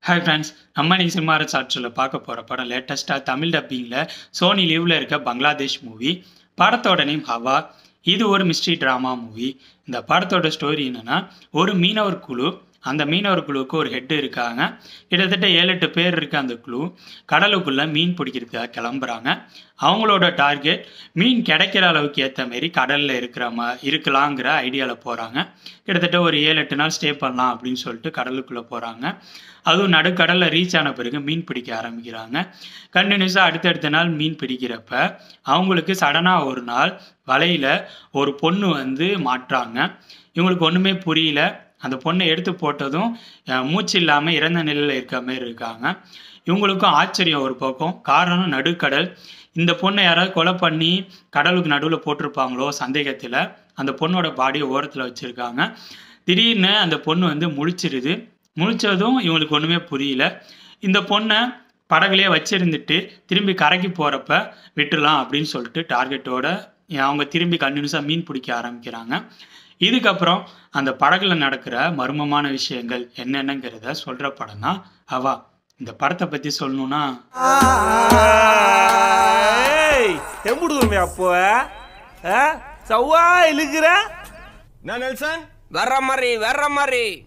Hi friends நம்ம இன்னைக்கு cinema சாட்சியில் பார்க்க போகிற படம் லேட்டஸ்ட்டாக தமிழ் டப்பிங்கில் சோனி லீவில் இருக்க பங்களாதேஷ் மூவி படத்தோட நேம் ஹவா இது ஒரு மிஸ்ட்ரி ட்ராமா மூவி இந்த படத்தோட ஸ்டோரி என்னென்னா ஒரு மீனவர் குழு அந்த மீனவர் குழுவுக்கு ஒரு ஹெட் இருக்காங்க கிட்டத்தட்ட ஏழு எட்டு பேர் இருக்க அந்த குழு கடலுக்குள்ளே மீன் பிடிக்கிறதுக்காக கிளம்புறாங்க அவங்களோட டார்கெட் மீன் கிடைக்கிற அளவுக்கு ஏற்ற மாரி கடலில் இருக்கிற மா இருக்கலாங்கிற ஐடியாவில் போகிறாங்க கிட்டத்தட்ட ஒரு ஏழு எட்டு நாள் ஸ்டே பண்ணலாம் அப்படின்னு சொல்லிட்டு கடலுக்குள்ளே போகிறாங்க அதுவும் நடுக்கடலில் ரீச் ஆன பிறகு மீன் பிடிக்க ஆரம்பிக்கிறாங்க கண்டினியூஸாக அடுத்தடுத்த நாள் மீன் பிடிக்கிறப்ப அவங்களுக்கு சடனாக ஒரு நாள் வலையில் ஒரு பொண்ணு வந்து மாட்டுறாங்க இவங்களுக்கு ஒன்றுமே புரியல அந்த பொண்ணை எடுத்து போட்டதும் அஹ், மூச்சு இல்லாமல் இறந்த நிலையில் இருக்க மாதிரி இருக்காங்க இவங்களுக்கும் ஆச்சரியம் ஒரு பக்கம் காரணம் நடுக்கடல் இந்த பொண்ணை யாராவது கொலை பண்ணி கடலுக்கு நடுவில் போட்டிருப்பாங்களோ சந்தேகத்தில் அந்த பொண்ணோட பாடியை ஓரத்தில் வச்சுருக்காங்க திடீர்னு அந்த பொண்ணு வந்து முழிச்சிருது முழிச்சதும் இவங்களுக்கு ஒன்றுமே புரியல இந்த பொண்ணை படகுலேயே வச்சிருந்துட்டு திரும்பி கரைக்கு போகிறப்ப விட்டுறலாம் அப்படின்னு சொல்லிட்டு டார்கெட்டோட அவங்க திரும்பி கண்டினியூஸாக மீன் பிடிக்க ஆரம்பிக்கிறாங்க இதுக்கப்புறம் அந்த படகுல நடக்கிற மர்மமான விஷயங்கள் என்னென்னங்கிறத சொல்கிற படம் தான் அவா இந்த படத்தை பற்றி சொல்லணும்னா ஏய் எம்புடுதுமே அப்போ ஆ? சவ்வா இழுக்கிற நான் நெல்சன் வர்ற மாதிரி வர்ற மாதிரி